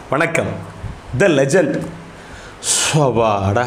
வணக்கம் the legend சோபாடா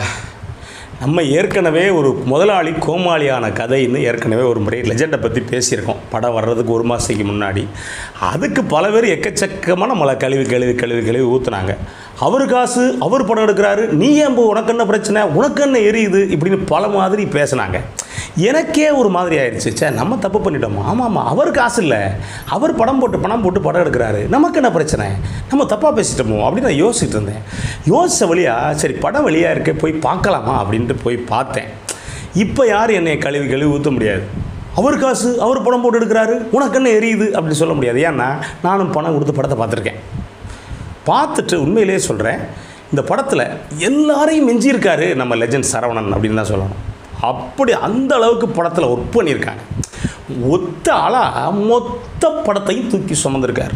நம்ம ஏற்கனவே ஒரு முதலாளி கோமாளியான கதைன்னு ஏற்கனவே ஒரு முறை லெஜெண்டை பற்றி பேசியிருக்கோம் படம் வர்றதுக்கு ஒரு மாதத்துக்கு முன்னாடி அதுக்கு பல பேர் எக்கச்சக்கமான மழை கழுவி கழுவி கழுவி கழுவி ஊற்றுனாங்க அவர் காசு அவர் படம் எடுக்கிறாரு நீ ஏன் போ உனக்கு என்ன பிரச்சனை உனக்கு என்ன எரியுது இப்படின்னு பல மாதிரி பேசுனாங்க எனக்கே ஒரு மாதிரி ஆயிடுச்சு சே நம்ம தப்பு பண்ணிட்டோமா ஆமாம் ஆமாம் அவர் காசு இல்லை அவர் படம் போட்டு பணம் போட்டு படம் எடுக்கிறாரு நமக்கு என்ன பிரச்சனை நம்ம தப்பாக பேசிட்டோமோ அப்படின்னு நான் யோசிச்சுட்டு இருந்தேன் யோசித்த வழியா சரி படம் வெளியாக இருக்க போய் பார்க்கலாமா அப்படின்ட்டு போய் பார்த்தேன் இப்போ யார் என்னை கழுவி கழுவி ஊற்ற முடியாது அவர் காசு அவர் படம் போட்டு எடுக்கிறாரு உனக்கு என்ன எரியுது அப்படின்னு சொல்ல முடியாது ஏன்னா நானும் பணம் கொடுத்து படத்தை பார்த்துருக்கேன் பார்த்துட்டு உண்மையிலேயே சொல்கிறேன் இந்த படத்தில் எல்லாரையும் மிஞ்சியிருக்காரு நம்ம லெஜண்ட் சரவணன் அப்படின்னு தான் சொல்லணும் அப்படி அந்த அளவுக்கு படத்தில் ஒர்க் பண்ணியிருக்காங்க ஒத்த ஆளாக மொத்த படத்தையும் தூக்கி சுமந்திருக்கார்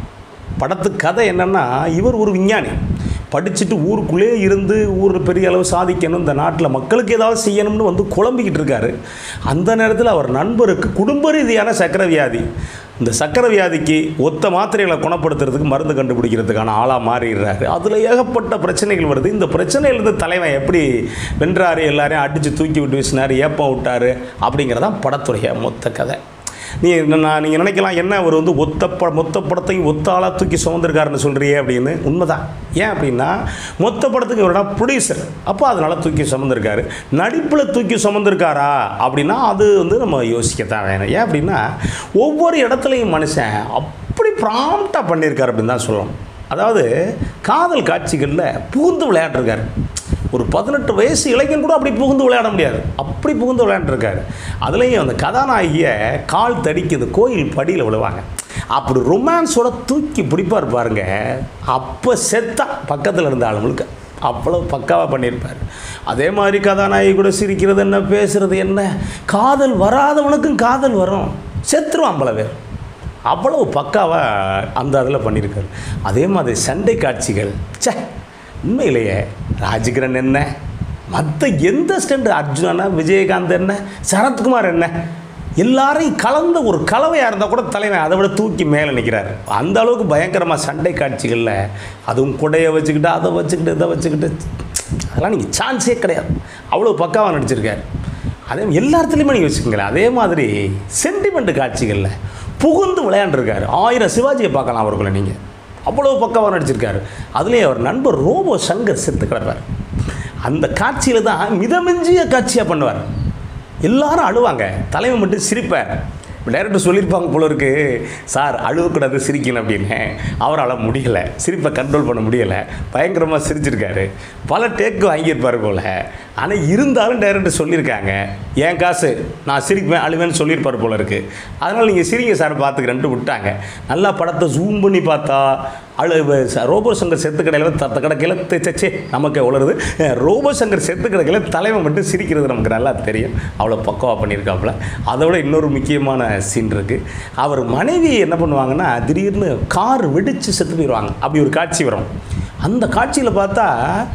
படத்து கதை என்னென்னா இவர் ஒரு விஞ்ஞானி படிச்சுட்டு ஊருக்குள்ளே இருந்து ஊர் பெரிய அளவு சாதிக்கணும் இந்த நாட்டில் மக்களுக்கு ஏதாவது செய்யணும்னு வந்து குழம்பிக்கிட்டு இருக்காரு அந்த நேரத்தில் அவர் நண்பருக்கு குடும்ப ரீதியான சக்கரை வியாதி இந்த சக்கரை வியாதிக்கு ஒத்த மாத்திரைகளை குணப்படுத்துறதுக்கு மருந்து கண்டுபிடிக்கிறதுக்கான ஆளாக மாறிடுறாரு அதில் ஏகப்பட்ட பிரச்சனைகள் வருது இந்த பிரச்சனையிலேருந்து தலைவன் எப்படி வென்றாரு எல்லாரையும் அடித்து தூக்கி விட்டு வீசினார் ஏப்பம் விட்டார் அப்படிங்கிறதான் படத்துடைய மொத்த கதை நீ நான் நீங்கள் நினைக்கலாம் என்ன அவர் வந்து ஒத்த ப மொத்த படத்தையும் ஒத்த ஆளாக தூக்கி சுமந்திருக்காருன்னு சொல்கிறியே அப்படின்னு உண்மைதான் ஏன் அப்படின்னா மொத்த படத்துக்கு இவரோட ப்ரொடியூசர் அப்போ அதனால் தூக்கி சுமந்திருக்காரு நடிப்பில் தூக்கி சுமந்திருக்காரா அப்படின்னா அது வந்து நம்ம யோசிக்கத்தான் வேணும் ஏன் அப்படின்னா ஒவ்வொரு இடத்துலையும் மனுஷன் அப்படி ப்ராம்ப்டாக பண்ணியிருக்காரு அப்படின்னு தான் சொல்லணும் அதாவது காதல் காட்சிகளில் புகுந்து விளையாட்டுருக்காரு ஒரு பதினெட்டு வயசு இளைஞன் கூட அப்படி புகுந்து விளையாட முடியாது அப்படி புகுந்து விளையாண்டுருக்காரு அதுலேயும் அந்த கதாநாயகியை கால் தடிக்குது கோயில் படியில் விழுவாங்க அப்படி ரொமான்ஸோட தூக்கி பிடிப்பார் பாருங்க அப்போ செத்தா பக்கத்தில் இருந்த ஆளுங்களுக்கு அவ்வளோ பக்காவாக பண்ணியிருப்பார் அதே மாதிரி கதாநாயகி கூட சிரிக்கிறது என்ன பேசுகிறது என்ன காதல் வராதவனுக்கும் காதல் வரும் செத்துருவான் பல பேர் அவ்வளவு பக்காவாக அந்த அதில் பண்ணியிருக்காரு அதே மாதிரி சண்டை காட்சிகள் ச்சே உண்மையிலேயே ராஜகிரண் என்ன மற்ற எந்த ஸ்டண்ட் அர்ஜுனா விஜயகாந்த் என்ன சரத்குமார் என்ன எல்லாரையும் கலந்த ஒரு கலவையாக இருந்தால் கூட தலைவன் அதை விட தூக்கி மேலே நிற்கிறார் அந்த அளவுக்கு பயங்கரமாக சண்டை காட்சிகளில் அதுவும் குடையை வச்சுக்கிட்டு அதை வச்சுக்கிட்டு இதை வச்சுக்கிட்டு அதெல்லாம் நீங்கள் சான்ஸே கிடையாது அவ்வளோ பக்காவாக நடிச்சிருக்காரு அதே எல்லா இடத்துலையுமே நீங்கள் வச்சுக்கோங்களேன் அதே மாதிரி சென்டிமெண்ட் காட்சிகளில் புகுந்து விளையாண்டுருக்காரு ஆயிரம் சிவாஜியை பார்க்கலாம் அவர்களை நீங்கள் அவ்வளோ பக்கமாக நடிச்சிருக்காரு அதுலேயும் அவர் நண்பர் ரோபோ சங்கர் செத்து கிடப்பார் அந்த காட்சியில் தான் மிதமிஞ்சிய காட்சியாக பண்ணுவார் எல்லாரும் அழுவாங்க தலைமை மட்டும் சிரிப்பார் டைரக்டர் சொல்லியிருப்பாங்க போல இருக்கு சார் அழுவக்கூடாது சிரிக்கணும் அப்படின்னு அவரால் முடியலை சிரிப்பை கண்ட்ரோல் பண்ண முடியலை பயங்கரமாக சிரிச்சிருக்காரு பல டேக்கு வாங்கியிருப்பார் போல் ஆனால் இருந்தாலும் டைரக்டர் சொல்லியிருக்காங்க என் காசு நான் சிரிப்பேன் அழுவேன்னு சொல்லியிருப்பார் போல இருக்கு அதனால் நீங்கள் சிரிங்க சார் பார்த்துக்கிறேன்ட்டு விட்டாங்க நல்லா படத்தை ஜூம் பண்ணி பார்த்தா அழு ரோபோ சங்கர் செத்து கடையில் தத்த கிடக்கையில் தச்சே நமக்கு உளருது ரோபோ சங்கர் செத்து கிடக்கையில் தலைவன் மட்டும் சிரிக்கிறது நமக்கு நல்லா தெரியும் அவ்வளோ பக்கவாக பண்ணியிருக்காப்புல அதை விட இன்னொரு முக்கியமான சீன் இருக்குது அவர் மனைவி என்ன பண்ணுவாங்கன்னா திடீர்னு கார் வெடித்து செத்து போயிடுவாங்க அப்படி ஒரு காட்சி வரும் அந்த காட்சியில் பார்த்தா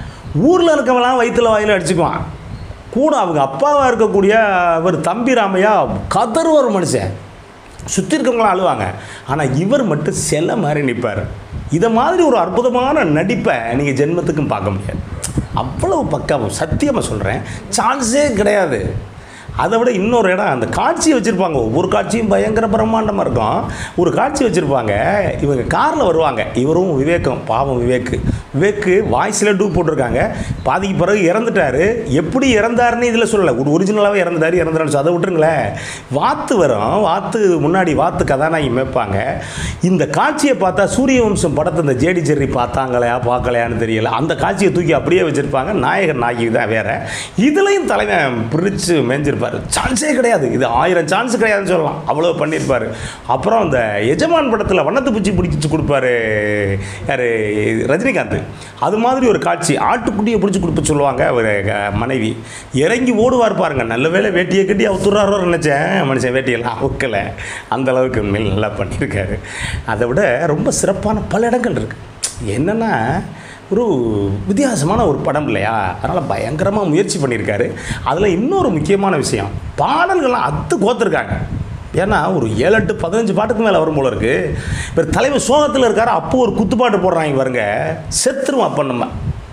ஊரில் இருக்கவங்களாம் வயிற்றுல வாயில் அடிச்சுக்குவான் கூட அவங்க அப்பாவாக இருக்கக்கூடிய ஒரு தம்பி ராமையா கதறுவார் மனுஷன் சுற்றி இருக்கவங்களாம் அழுவாங்க ஆனால் இவர் மட்டும் சில மாதிரி நிற்பார் இதை மாதிரி ஒரு அற்புதமான நடிப்பை நீங்கள் ஜென்மத்துக்கும் பார்க்க முடியாது அவ்வளவு பக்கம் சத்தியமாக சொல்கிறேன் சான்ஸே கிடையாது அதை விட இன்னொரு இடம் அந்த காட்சி வச்சுருப்பாங்க ஒவ்வொரு காட்சியும் பயங்கர பிரம்மாண்டமாக இருக்கும் ஒரு காட்சி வச்சுருப்பாங்க இவங்க காரில் வருவாங்க இவரும் விவேகம் பாவம் விவேக்கு விவேக்கு வாய்ஸில் டூ போட்டிருக்காங்க பாதிக்கு பிறகு இறந்துட்டார் எப்படி இறந்தாருன்னு இதில் சொல்லலை ஒரு ஒரிஜினலாகவே இறந்துட்டார் இறந்துட்டாரு அதை விட்டுருங்களேன் வாத்து வரும் வாத்து முன்னாடி வாத்து கதாநாயகி மேய்ப்பாங்க இந்த காட்சியை பார்த்தா சூரிய வம்சம் படத்தை இந்த ஜேடி ஜெர்ரி பார்த்தாங்களையா பார்க்கலையான்னு தெரியல அந்த காட்சியை தூக்கி அப்படியே வச்சுருப்பாங்க நாயகர் நாயகி தான் வேற இதுலேயும் தலைவன் பிரித்து மேய்ஞ்சிருப்பார் சான்ஸே கிடையாது இது ஆயிரம் சான்ஸ் கிடையாதுன்னு சொல்லலாம் அவ்வளோ பண்ணியிருப்பார் அப்புறம் அந்த எஜமான் படத்தில் வண்ணத்து பூச்சி பிடிச்சி கொடுப்பாரு யார் ரஜினிகாந்த் அது மாதிரி ஒரு காட்சி ஆட்டுக்குட்டியை பிடிச்சி கொடுப்ப சொல்லுவாங்க அவர் அஹ், மனைவி இறங்கி ஓடுவார் பாருங்க நல்ல வேளை வேட்டியை கட்டி அவுத்துறாரோ நினச்சேன் மனுஷன் வேட்டியெல்லாம் அவுக்கலை அந்த அளவுக்கு உண்மையில் நல்லா பண்ணியிருக்காரு அதை விட ரொம்ப சிறப்பான பல இடங்கள் இருக்குது என்னென்னா ஒரு வித்தியாசமான ஒரு படம் இல்லையா அதனால் பயங்கரமாக முயற்சி பண்ணியிருக்காரு அதில் இன்னொரு முக்கியமான விஷயம் பாடல்கள்லாம் அத்து கோத்துருக்காங்க ஏன்னா ஒரு ஏழு எட்டு பதினஞ்சு பாட்டுக்கு மேலே வரும் போல இருக்கு இப்போ தலைவர் சோகத்தில் இருக்காரு அப்போ ஒரு குத்துப்பாட்டு போடுறாங்க பாருங்க செத்துருவோம் அப்போ நம்ம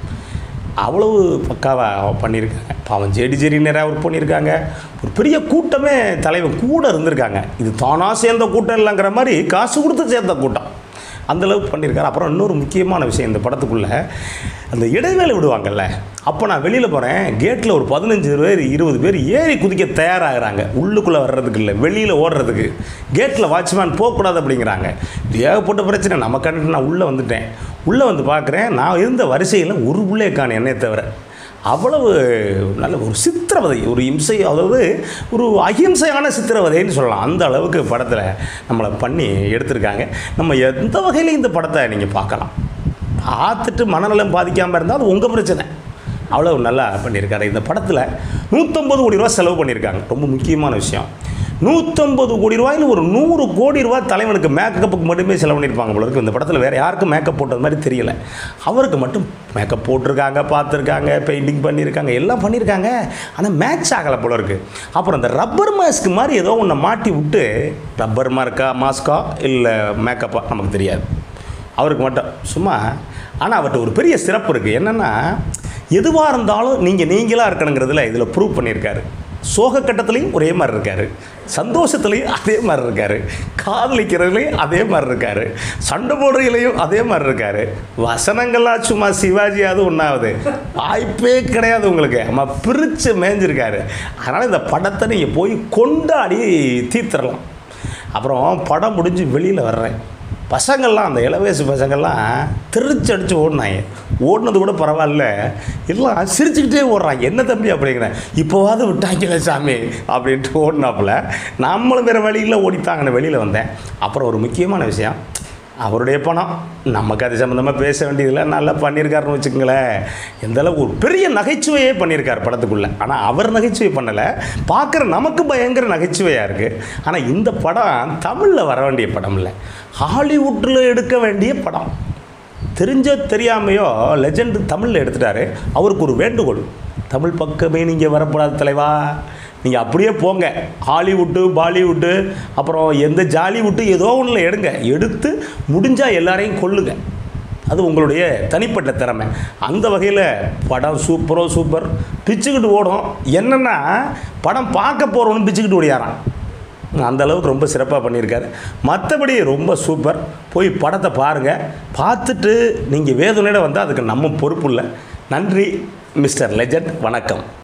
அவ்வளவு பக்காவாக பண்ணியிருக்காங்க பாவம் ஜேடி ஜெரி நிறையா ஒர்க் பண்ணியிருக்காங்க ஒரு பெரிய கூட்டமே தலைவன் கூட இருந்திருக்காங்க இது தானாக சேர்ந்த கூட்டம் இல்லைங்கிற மாதிரி காசு கொடுத்து சேர்ந்த கூட்டம் அந்தளவுக்கு பண்ணியிருக்காரு அப்புறம் இன்னொரு முக்கியமான விஷயம் இந்த படத்துக்குள்ளே அந்த இடைவேளை விடுவாங்கல்ல அப்போ நான் வெளியில் போகிறேன் கேட்டில் ஒரு பதினஞ்சு பேர் இருபது பேர் ஏறி குதிக்க தயாராகிறாங்க உள்ளுக்குள்ளே வர்றதுக்கு இல்லை வெளியில் ஓடுறதுக்கு கேட்டில் வாட்ச்மேன் போகக்கூடாது அப்படிங்கிறாங்க இது ஏகப்பட்ட பிரச்சனை நம்ம கண்டு நான் உள்ளே வந்துட்டேன் உள்ளே வந்து பார்க்குறேன் நான் இருந்த வரிசையில் ஒரு உள்ளே காண என்னை தவிர அவ்வளவு நல்ல ஒரு சித்திரவதை ஒரு இம்சை அதாவது ஒரு அகிம்சையான சித்திரவதைன்னு சொல்லலாம் அந்த அளவுக்கு படத்தில் நம்மளை பண்ணி எடுத்திருக்காங்க நம்ம எந்த வகையிலையும் இந்த படத்தை நீங்கள் பார்க்கலாம் பார்த்துட்டு மனநலம் பாதிக்காமல் இருந்தால் அது உங்கள் பிரச்சனை அவ்வளோ நல்லா பண்ணியிருக்காரு இந்த படத்தில் நூற்றம்பது கோடி ரூபா செலவு பண்ணியிருக்காங்க ரொம்ப முக்கியமான விஷயம் நூற்றம்பது கோடி ரூபாயில் ஒரு நூறு கோடி ரூபாய் தலைவனுக்கு மேக்கப்புக்கு மட்டுமே செலவு பண்ணியிருப்பாங்க போல இருக்கு இந்த படத்தில் வேறு யாருக்கும் மேக்கப் போட்டது மாதிரி தெரியல அவருக்கு மட்டும் மேக்கப் போட்டிருக்காங்க பார்த்துருக்காங்க பெயிண்டிங் பண்ணியிருக்காங்க எல்லாம் பண்ணியிருக்காங்க ஆனால் மேட்ச் ஆகலை போல இருக்கு அப்புறம் இந்த ரப்பர் மாஸ்க் மாதிரி ஏதோ ஒன்று மாட்டி விட்டு ரப்பர் மார்க்கா மாஸ்கா இல்லை மேக்கப்பா நமக்கு தெரியாது அவருக்கு மட்டும் சும்மா ஆனால் அவர்கிட்ட ஒரு பெரிய சிறப்பு இருக்குது என்னென்னா எதுவாக இருந்தாலும் நீங்கள் நீங்களாக இருக்கணுங்கிறதுல இதில் ப்ரூவ் பண்ணியிருக்காரு சோக கட்டத்துலேயும் ஒரே மாதிரி இருக்கார் சந்தோஷத்துலேயும் அதே மாதிரி இருக்கார் காதலிக்கிறதுலையும் அதே மாதிரி இருக்கார் சண்டை போடுறதுலையும் அதே மாதிரி இருக்கார் வசனங்கள்லாம் சும்மா சிவாஜி அது ஒன்றாவது வாய்ப்பே கிடையாது உங்களுக்கு நம்ம பிரித்து மேய்ஞ்சிருக்காரு அதனால் இந்த படத்தை நீங்கள் போய் கொண்டாடி தீர்த்துடலாம் அப்புறம் படம் முடிஞ்சு வெளியில் வர்றேன் பசங்கள்லாம் அந்த இளவயசு பசங்கள்லாம் திருச்சி அடித்து ஓடினாங்க ஓடினது கூட பரவாயில்ல எல்லாம் சிரிச்சுக்கிட்டே ஓடுறாங்க என்ன தம்பி அப்படிங்கிறேன் இப்போவாது விட்டாங்களே சாமி அப்படின்ட்டு ஓடினாப்புல நம்மளும் வேறு வழியில் ஓடித்தாங்கன்னு வெளியில் வந்தேன் அப்புறம் ஒரு முக்கியமான விஷயம் அவருடைய பணம் நமக்கு அது சம்மந்தமாக பேச வேண்டியதில்லை நல்லா பண்ணியிருக்காருன்னு வச்சுக்கோங்களேன் எந்த அளவுக்கு ஒரு பெரிய நகைச்சுவையே பண்ணியிருக்கார் படத்துக்குள்ளே ஆனால் அவர் நகைச்சுவை பண்ணலை பார்க்குற நமக்கு பயங்கர நகைச்சுவையாக இருக்குது ஆனால் இந்த படம் தமிழில் வர வேண்டிய படம் இல்லை ஹாலிவுட்டில் எடுக்க வேண்டிய படம் தெரிஞ்சோ தெரியாமையோ லெஜெண்ட் தமிழில் எடுத்துட்டாரு அவருக்கு ஒரு வேண்டுகோள் தமிழ் பக்கமே நீங்கள் வரக்கூடாது தலைவா நீங்கள் அப்படியே போங்க ஹாலிவுட்டு பாலிவுட்டு அப்புறம் எந்த ஜாலிவுட்டு ஏதோ ஒன்றில் எடுங்க எடுத்து முடிஞ்சால் எல்லாரையும் கொல்லுங்க அது உங்களுடைய தனிப்பட்ட திறமை அந்த வகையில் படம் சூப்பரோ சூப்பர் பிச்சுக்கிட்டு ஓடும் என்னென்னா படம் பார்க்க போகிறவனு பிச்சுக்கிட்டு ஓடியாரான் அந்த அளவுக்கு ரொம்ப சிறப்பாக பண்ணியிருக்காரு மற்றபடி ரொம்ப சூப்பர் போய் படத்தை பாருங்கள் பார்த்துட்டு நீங்கள் வேதனையோட வந்தால் அதுக்கு நம்ம பொறுப்பு இல்லை நன்றி மிஸ்டர் லெஜண்ட் வணக்கம்